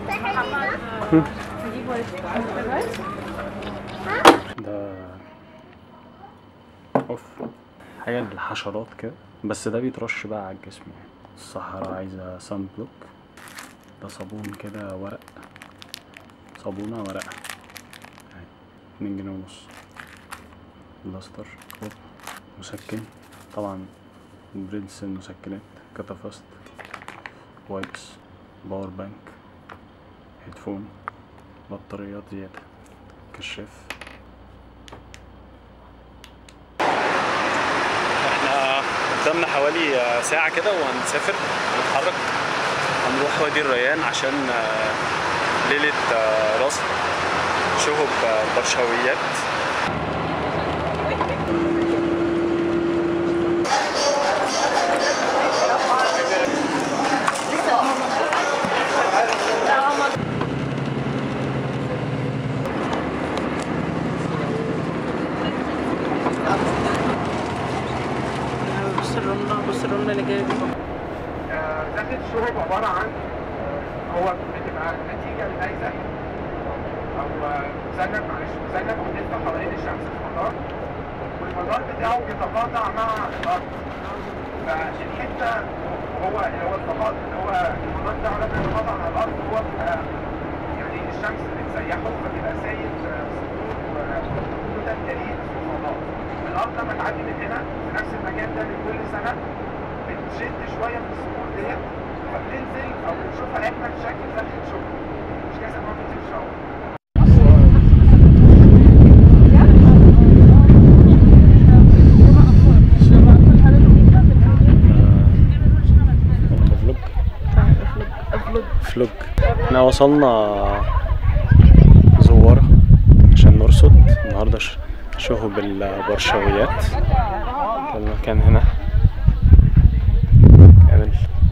ده اوف حاجة للحشرات كده بس ده بيترش بقى على الجسم يعني الصحراء عايزة سان بلوك ده صابون كده ورق صابونة ورقة اهي اتنين جنيه ونص بلاستر أوف. مسكن طبعا برنس المسكنات كتافاست وايبس باور بانك هيدفون بطاريات زيادة كشاف احنا قدامنا حوالي ساعة كده وهنسافر نتحرك هنروح وادي الريان عشان آه، ليلة آه، راس شهب آه، برشاويات بص الرملة بص الرملة اللي جاية دي زكاة الشهب عبارة عن هو بتبقى نتيجة لأي زكاة أو مذنب معلش مذنب بيلف حوالين الشمس في مدار والمدار بتاعه بيتقاطع مع الأرض فالحتة هو اللي هو التقاطع اللي هو المدار بتاعه لما يتقاطع مع الأرض هو بيبقى يعني الشمس بتسيحه فبيبقى سايب صخور وكتل جليد في الفضاء الأرض لما تعدي من هنا في نفس المكان ده من كل سنة بتشد شويه من الصخور ديت فبتنزل او بنشوفها احنا في شكل زخة شوك مش كده اسمها بتنزل شاور فلوج فلوج احنا وصلنا زوارة عشان نرصد النهاردة ش- شهب البرشاويات المكان هنا كامل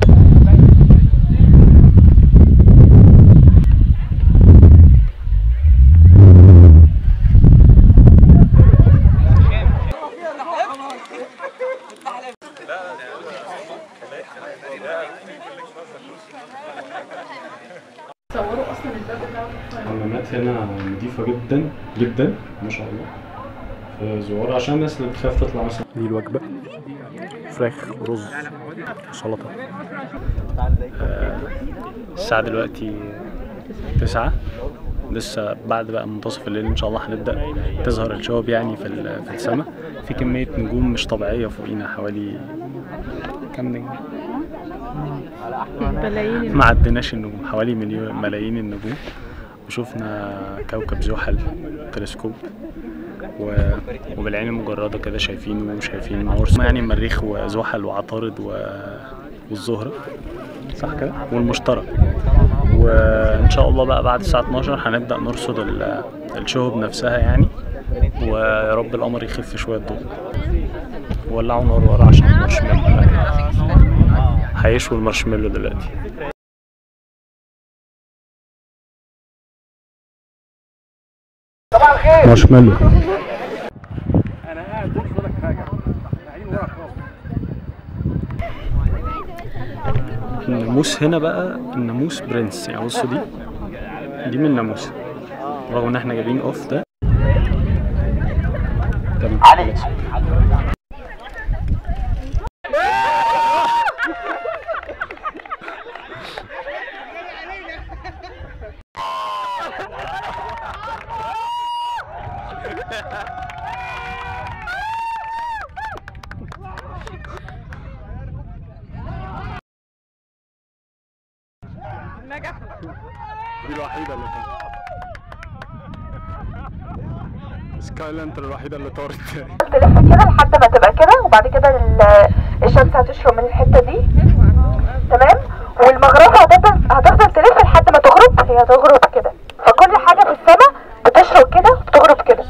الحمامات هنا نظيفة جدا جدا ما شاء الله في زوار عشان الناس اللي بتخاف تطلع مثلا دي الوجبة فراخ ورز وسلطة آه، الساعة دلوقتي تسعة لسه بعد بقى منتصف الليل ان شاء الله هنبدأ تظهر الشباب يعني في ال- في السماء في كمية نجوم مش طبيعية فوقينا حوالي كام نجم بلايين ما عدناش النجوم حوالي مليون ملايين النجوم وشفنا كوكب زحل تلسكوب و... وبالعين المجردة كده شايفينه وشايفين عرس يعني المريخ وزحل وعطارد و... والزهرة صح كده والمشتري وإن شاء الله بقى بعد الساعة 12 هنبدأ نرصد ال... الشهب نفسها يعني ويا رب القمر يخف شوية ضوء ولعوا نار ورا عشان المارشميلو هيشوي المارشميلو دلوقتي مارشميلو الناموس هنا بقى الناموس برنس يعني بصوا دي دي من الناموس رغم ان احنا جايبين اوف ده علي دي الوحيدة اللي طارت سكاي لانتر الوحيدة اللي طارت تلف كده لحد ما تبقى كده وبعد كده ال- الشمس هتشرق من الحته دي تمام والمغرفه هتفضل هتفضل تلف لحد ما تغرب هي هتغرب كده فكل حاجه في السماء بتشرق كده وبتغرب كده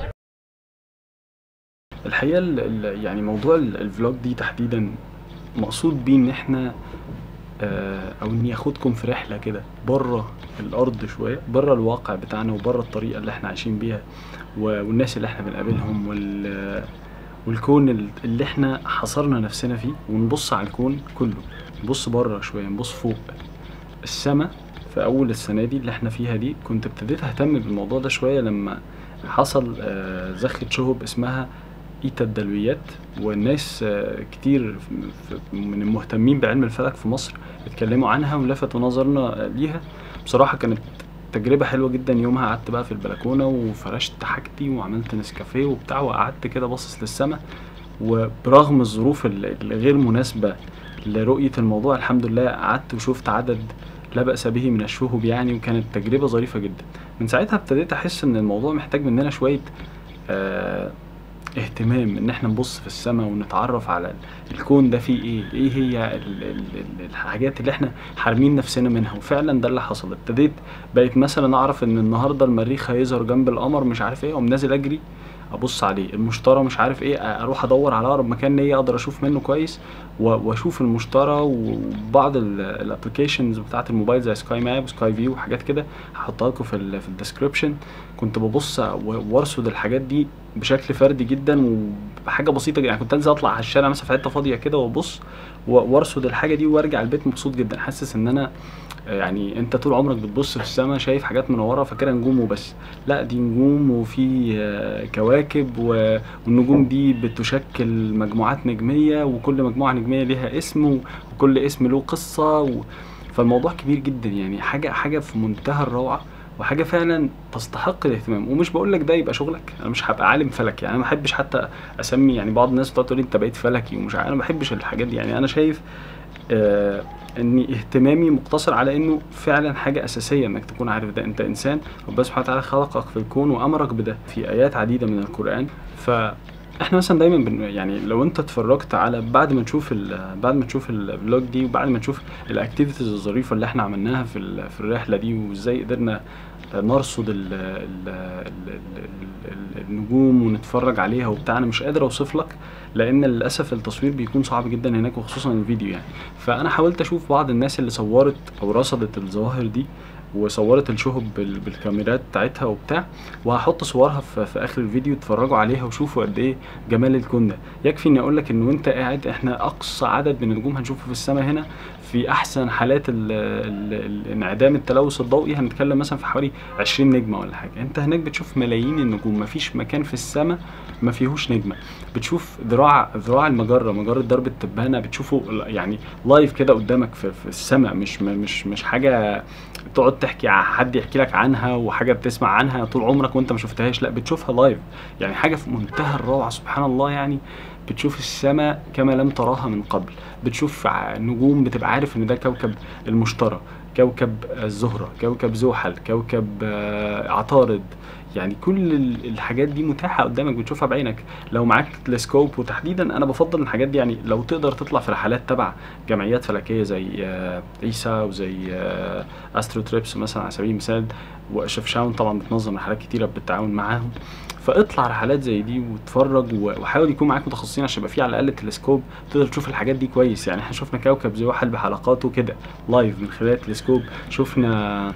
الحقيقة ال- ال- يعني موضوع ال- الفلوج دي تحديدا مقصود بيه ان احنا آه، او اني اخدكم في رحلة كده بره الارض شوية بره الواقع بتاعنا وبره الطريقة اللي احنا عايشين بيها و- والناس اللي احنا بنقابلهم وال والكون ال- اللي احنا حصرنا نفسنا فيه ونبص على الكون كله نبص بره شوية نبص فوق السماء في اول السنه دي اللي احنا فيها دي كنت ابتديت اهتم بالموضوع ده شويه لما حصل آه، زخة شهب اسمها ايتا الدلويات والناس آه، كتير ف- ف- من المهتمين بعلم الفلك في مصر اتكلموا عنها ولفتوا نظرنا ليها بصراحه كانت تجربة حلوة جدا يومها قعدت بقى في البلكونة وفرشت حاجتي وعملت نسكافيه وبتاع وقعدت كده باصص للسماء وبرغم الظروف ال- الغير مناسبة لرؤية الموضوع الحمد لله قعدت وشفت عدد لا بأس به من الشهب يعني وكانت تجربة ظريفة جدا من ساعتها ابتديت أحس إن الموضوع محتاج مننا شوية آه اهتمام ان احنا نبص في السماء ونتعرف على الكون ده فيه ايه ايه هي ال- ال- ال- الحاجات اللي احنا حارمين نفسنا منها وفعلا ده اللي حصل ابتديت بقيت مثلا اعرف ان النهارده المريخ هيظهر جنب القمر مش عارف ايه اقوم نازل اجري ابص عليه المشترى مش عارف ايه اروح ادور على اقرب مكان ليا اقدر اشوف منه كويس و- واشوف المشترى وبعض الابلكيشنز بتاعت الموبايل زي سكاي ماب وسكاي فيو وحاجات كده هحطها لكم في ال في الديسكربشن كنت ببص و- وارصد الحاجات دي بشكل فردي جدا وبحاجه بسيطه جدا يعني كنت انزل اطلع على الشارع مثلا في حته فاضيه كده وابص و- وارصد الحاجه دي وارجع البيت مبسوط جدا حاسس ان انا يعني انت طول عمرك بتبص في السماء شايف حاجات منوره فاكرها نجوم وبس لا دي نجوم وفي آه، كواكب و- والنجوم دي بتشكل مجموعات نجميه وكل مجموعه نجميه ليها اسم وكل اسم له قصه و... فالموضوع كبير جدا يعني حاجه حاجه في منتهى الروعه وحاجه فعلا تستحق الاهتمام ومش بقول لك ده يبقى شغلك انا مش هبقى عالم فلكي يعني انا ما بحبش حتى اسمي يعني بعض الناس بتقعد تقول لي انت بقيت فلكي ومش عارف انا ما بحبش الحاجات دي يعني انا شايف آه اني اهتمامي مقتصر على انه فعلا حاجه اساسيه انك تكون عارف ده انت انسان ربنا سبحانه وتعالى خلقك في الكون وامرك بده في ايات عديده من القران ف احنا مثلا دايما بن يعني لو انت اتفرجت على بعد ما تشوف ال- بعد ما تشوف الفلوج دي وبعد ما تشوف الاكتيفيتيز الظريفه اللي احنا عملناها في ال- في الرحله دي وازاي قدرنا نرصد ال ال ال ال النجوم ونتفرج عليها وبتاع انا مش قادر اوصف لك لان للاسف التصوير بيكون صعب جدا هناك وخصوصا الفيديو يعني فانا حاولت اشوف بعض الناس اللي صورت او رصدت الظواهر دي وصورت الشهب بال- بالكاميرات بتاعتها وبتاع وهحط صورها في, في اخر الفيديو اتفرجوا عليها وشوفوا قد ايه جمال الكون ده يكفي اني اقول لك ان وانت قاعد احنا اقصى عدد من النجوم هنشوفه في السماء هنا في احسن حالات ال ال ال انعدام التلوث الضوئي هنتكلم مثلا في حوالي 20 نجمه ولا حاجه انت هناك بتشوف ملايين النجوم مفيش مكان في السماء ما فيهوش نجمه بتشوف ذراع ذراع المجره مجره درب التبانه بتشوفه يعني لايف كده قدامك في, في السماء مش مش مش حاجه تقعد تحكي ع- حد يحكي لك عنها وحاجه بتسمع عنها طول عمرك وانت ما شفتهاش لا بتشوفها لايف يعني حاجه في منتهى الروعه سبحان الله يعني بتشوف السماء كما لم تراها من قبل بتشوف ع- نجوم بتبقى عارف ان ده كوكب المشتري كوكب الزهرة كوكب زحل كوكب آه، عطارد يعني كل ال- الحاجات دي متاحة قدامك بتشوفها بعينك لو معاك تلسكوب وتحديدا انا بفضل الحاجات دي يعني لو تقدر تطلع في رحلات تبع جمعيات فلكية زي آه، ايسا وزي آه، استرو تريبس مثلا على سبيل المثال وشفشاون طبعا بتنظم رحلات كتيرة بالتعاون معاهم فاطلع رحلات زي دي واتفرج و- وحاول يكون معاك متخصصين عشان يبقى في على الاقل تلسكوب تقدر تشوف الحاجات دي كويس يعني احنا شفنا كوكب زحل بحلقاته كده لايف من خلال التلسكوب شفنا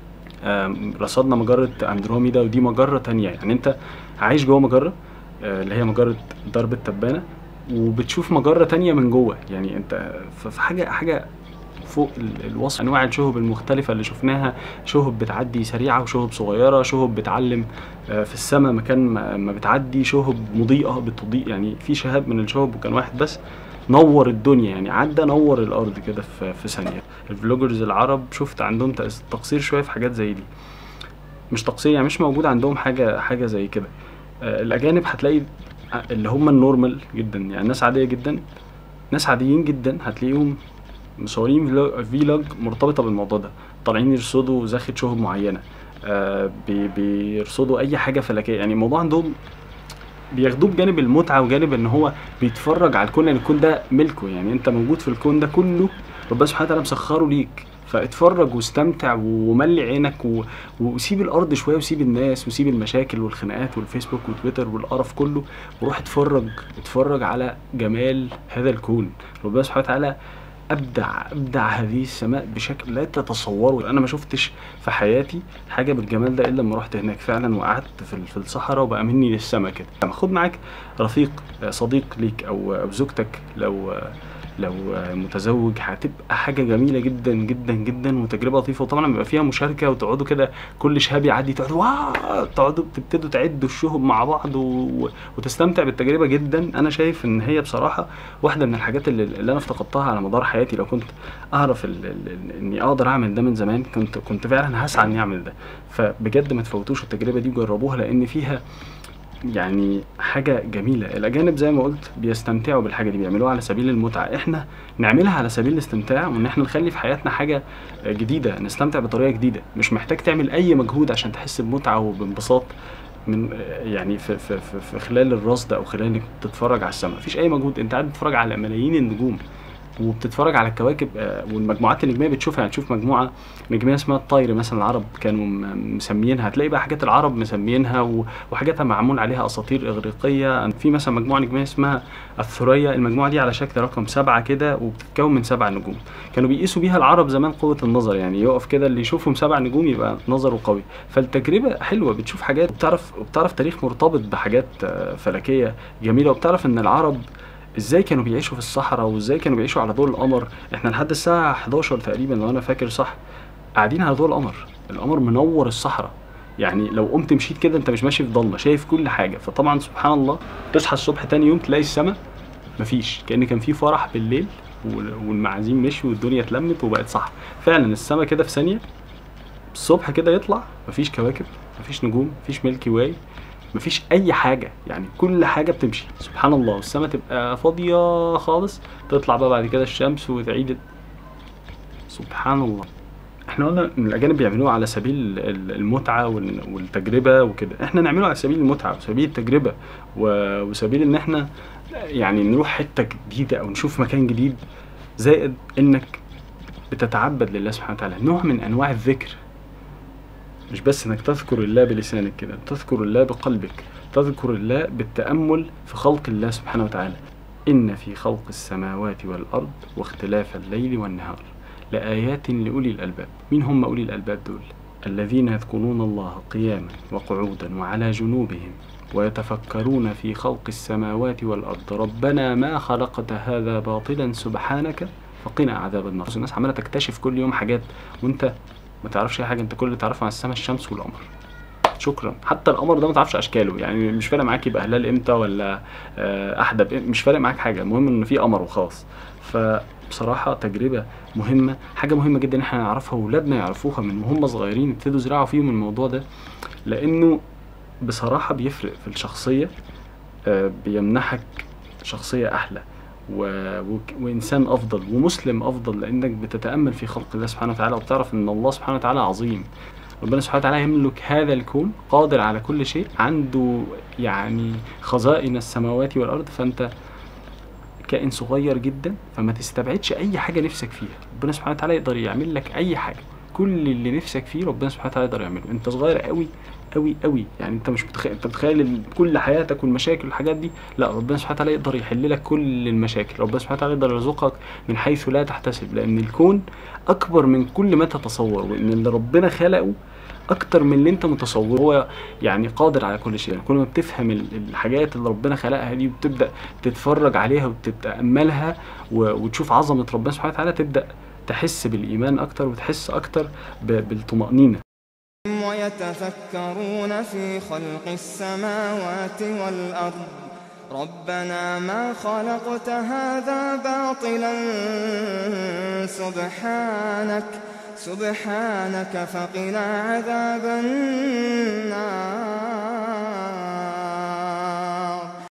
آم، رصدنا مجرة اندروميدا ودي مجرة تانية يعني انت عايش جوه مجرة آه، اللي هي مجرة درب التبانة وبتشوف مجرة تانية من جوه يعني انت ف- في حاجة حاجة فوق ال- الوصف انواع الشهب المختلفة اللي شفناها شهب بتعدي سريعة وشهب صغيرة شهب بتعلم آه، في السماء مكان ما ما بتعدي شهب مضيئة بتضيء يعني في شهاب من الشهب وكان واحد بس نور الدنيا يعني عدى نور الارض كده في في ثانيه الفلوجرز العرب شفت عندهم تقص- تقصير شويه في حاجات زي دي مش تقصير يعني مش موجود عندهم حاجه حاجه زي كده آه، الاجانب هتلاقي ع- اللي هم النورمال جدا يعني ناس عاديه جدا ناس عاديين جدا هتلاقيهم مصورين فلو- فيلوج مرتبطه بالموضوع ده طالعين يرصدوا زاخة شهب معينه آه بي بيرصدوا اي حاجه فلكيه يعني الموضوع عندهم بياخدوه بجانب المتعه وجانب ان هو بيتفرج على الكون لان الكون ده ملكه يعني انت موجود في الكون ده كله ربنا سبحانه وتعالى مسخره ليك فاتفرج واستمتع وملي عينك و... وسيب الارض شويه وسيب الناس وسيب المشاكل والخناقات والفيسبوك وتويتر والقرف كله وروح اتفرج اتفرج على جمال هذا الكون ربنا سبحانه وتعالى ابدع ابدع هذه السماء بشكل لا تتصوره انا ما شفتش في حياتي حاجه بالجمال ده الا لما رحت هناك فعلا وقعدت في في الصحراء وبقى مني للسماء كده خد معاك رفيق آه، صديق ليك او او زوجتك لو آه، لو آه، متزوج هتبقى حاجه جميله جدا جدا جدا وتجربه لطيفه وطبعا بيبقى فيها مشاركه وتقعدوا كده كل شهاب يعدي تقعدوا واو تقعدوا تبتدوا تعدوا الشهب مع بعض و... وتستمتع بالتجربه جدا انا شايف ان هي بصراحه واحده من الحاجات اللي, اللي انا افتقدتها على مدار حياتي لو كنت اعرف ال... ال... ال- اني اقدر اعمل ده من زمان كنت كنت فعلا هسعى اني اعمل ده فبجد ما تفوتوش التجربه دي وجربوها لان فيها يعني حاجة جميلة الأجانب زي ما قلت بيستمتعوا بالحاجة دي بيعملوها على سبيل المتعة إحنا نعملها على سبيل الاستمتاع وإن إحنا نخلي في حياتنا حاجة جديدة نستمتع بطريقة جديدة مش محتاج تعمل أي مجهود عشان تحس بمتعة وبانبساط من يعني في, في, في, في خلال الرصد أو خلال إنك تتفرج على السماء مفيش أي مجهود أنت قاعد بتتفرج على ملايين النجوم وبتتفرج على الكواكب آه، والمجموعات النجميه بتشوفها يعني تشوف مجموعه نجميه اسمها الطير مثلا العرب كانوا م- مسميينها هتلاقي بقى حاجات العرب مسميينها و- وحاجاتها معمول عليها اساطير اغريقيه في مثلا مجموعه نجميه اسمها الثريا المجموعه دي على شكل رقم سبعه كده وبتتكون من سبع نجوم كانوا بيقيسوا بيها العرب زمان قوه النظر يعني يقف كده اللي يشوفهم سبع نجوم يبقى نظره قوي فالتجربه حلوه بتشوف حاجات وبتعرف وبتعرف تاريخ مرتبط بحاجات آه، فلكيه جميله وبتعرف ان العرب ازاي كانوا بيعيشوا في الصحراء وازاي كانوا بيعيشوا على ضوء القمر احنا لحد الساعه 11 تقريبا لو انا فاكر صح قاعدين على ضوء القمر القمر منور الصحراء يعني لو قمت مشيت كده انت مش ماشي في ضلمه شايف كل حاجه فطبعا سبحان الله تصحى الصبح تاني يوم تلاقي السماء مفيش كان كان في فرح بالليل وال- والمعازيم مشوا والدنيا اتلمت وبقت صح فعلا السماء كده في ثانيه الصبح كده يطلع مفيش كواكب مفيش نجوم مفيش ميلكي واي مفيش اي حاجه يعني كل حاجه بتمشي سبحان الله والسماء تبقى فاضيه خالص تطلع بقى بعد كده الشمس وتعيد سبحان الله احنا قلنا ان الاجانب بيعملوها على سبيل ال- المتعه وال- والتجربه وكده احنا نعمله على سبيل المتعه وسبيل التجربه و- وسبيل ان احنا يعني نروح حته جديده او نشوف مكان جديد زائد انك بتتعبد لله سبحانه وتعالى نوع من انواع الذكر مش بس انك تذكر الله بلسانك كده تذكر الله بقلبك تذكر الله بالتأمل في خلق الله سبحانه وتعالى إن في خلق السماوات والأرض واختلاف الليل والنهار لآيات لأولي الألباب مين هم أولي الألباب دول؟ الذين يذكرون الله قياما وقعودا وعلى جنوبهم ويتفكرون في خلق السماوات والأرض ربنا ما خلقت هذا باطلا سبحانك فقنا عذاب النار الناس عمالة تكتشف كل يوم حاجات وانت ما تعرفش اي حاجه انت كل اللي تعرفه عن السماء الشمس والقمر شكرا حتى القمر ده ما تعرفش اشكاله يعني مش فارق معاك يبقى هلال امتى ولا آه، احدب إم- مش فارق معاك حاجه المهم ان في قمر وخلاص فبصراحه تجربه مهمه حاجه مهمه جدا ان احنا نعرفها واولادنا يعرفوها من وهم صغيرين يبتدوا يزرعوا فيهم الموضوع ده لانه بصراحه بيفرق في الشخصيه آه، بيمنحك شخصيه احلى و... و... وانسان افضل ومسلم افضل لانك بتتامل في خلق الله سبحانه وتعالى وبتعرف ان الله سبحانه وتعالى عظيم ربنا سبحانه وتعالى يملك هذا الكون قادر على كل شيء عنده يعني خزائن السماوات والارض فانت كائن صغير جدا فما تستبعدش اي حاجه نفسك فيها ربنا سبحانه وتعالى يقدر يعمل لك اي حاجه كل اللي نفسك فيه ربنا سبحانه وتعالى يقدر يعمله انت صغير قوي قوي قوي يعني انت مش متخيل انت متخيل ال- كل حياتك والمشاكل والحاجات دي لا ربنا سبحانه وتعالى يقدر يحل لك كل المشاكل ربنا سبحانه وتعالى يقدر يرزقك من حيث لا تحتسب لان الكون اكبر من كل ما تتصور وان اللي ربنا خلقه اكتر من اللي انت متصوره هو يعني قادر على كل شيء يعني كل ما بتفهم ال- الحاجات اللي ربنا خلقها دي وبتبدا تتفرج عليها وتتاملها و- وتشوف عظمه ربنا سبحانه وتعالى تبدا تحس بالايمان اكتر وتحس اكتر ب- بالطمانينه ويتفكرون في خلق السماوات والأرض ربنا ما خلقت هذا باطلا سبحانك سبحانك فقنا عذاب النار